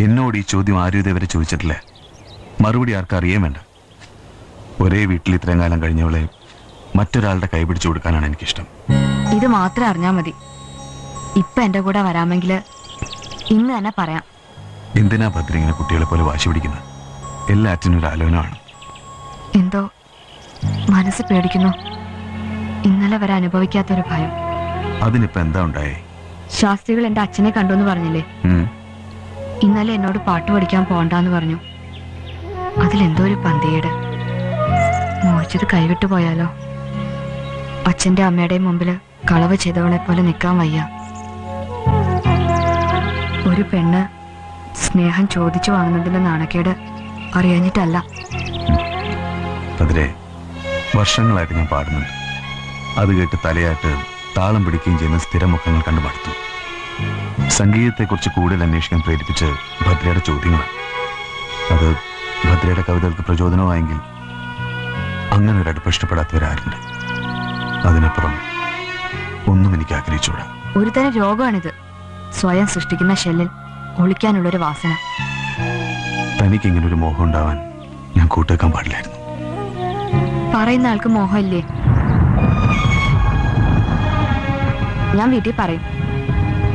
എന്നോട് ഈ ചോദ്യം ആരും ഇതേവരെ ചോദിച്ചിട്ടില്ല മറുപടി ആർക്കും അറിയാൻ വേണ്ട ഒരേ വീട്ടിൽ ഇത്രയും കാലം കഴിഞ്ഞവളെ മറ്റൊരാളുടെ കൈ പിടിച്ചു കൊടുക്കാനാണ് എനിക്കിഷ്ടം ഇത് മാത്രം അറിഞ്ഞാ മതി ഇപ്പൊ എന്റെ കൂടെ വരാമെങ്കിൽ ഇന്ന് തന്നെ പറയാം എന്തിനാ ഭദ്ര ഇങ്ങനെ കുട്ടികളെ പോലെ വാശി പിടിക്കുന്നത് എല്ലാറ്റിനും ഒരു ആലോചനമാണ് എന്തോ മനസ്സ് പേടിക്കുന്നു ഇന്നലെ വരെ അനുഭവിക്കാത്തൊരു ഭയം അതിനിപ്പോ എന്താ ഉണ്ടായേ ശാസ്ത്രികൾ എന്റെ അച്ഛനെ കണ്ടു എന്ന് പറഞ്ഞില്ലേ ഉം. ഇന്നലെ എന്നോട് പാട്ട് പഠിക്കാൻ പോണ്ടാന്ന് പറഞ്ഞു അതിലെന്തോ ഒരു പന്തിയേട് മോഹിച്ചത് കൈവിട്ടു പോയാലോ അച്ഛന്റെ അമ്മയുടെയും മുമ്പില് കളവ് ചെയ്തവളെ പോലെ നിൽക്കാൻ വയ്യ ഒരു പെണ്ണ് സ്നേഹം ചോദിച്ചു വാങ്ങുന്നതിന്റെ നാണക്കേട് അറിയാഞ്ഞിട്ടല്ല ഭദ്രേ വർഷങ്ങളായിട്ട് ഞാൻ പാടുന്നുണ്ട് അത് കേട്ട് തലയാട്ട് താളം പിടിക്കുകയും ചെയ്യുന്ന സ്ഥിരമുഖങ്ങൾ കണ്ടു മടുത്തു സംഗീതത്തെക്കുറിച്ച് കൂടുതൽ അന്വേഷിക്കാൻ പ്രേരിപ്പിച്ച് ഭദ്രയുടെ ചോദ്യങ്ങളാണ് അത് ഭദ്രയുടെ കവിതകൾക്ക് പ്രചോദനമായെങ്കിൽ അങ്ങനെ ഒരു അടുപ്പം ഇഷ്ടപ്പെടാത്തവരാരുണ്ട് അതിനപ്പുറം ഒന്നും എനിക്ക് ആഗ്രഹിച്ചുകൂടാ ഒരു തരം രോഗമാണിത് സ്വയം സൃഷ്ടിക്കുന്ന ഷെല്ലിൽ ഒളിക്കാനുള്ളൊരു വാസന തനിക്ക് ഇങ്ങനെ ഒരു മോഹം ഉണ്ടാവാൻ ഞാൻ കൂട്ടേക്കാൻ പാടില്ലായിരുന്നു പറയുന്ന ആൾക്ക് മോഹമില്ലേ ഞാൻ വീട്ടിൽ പറയും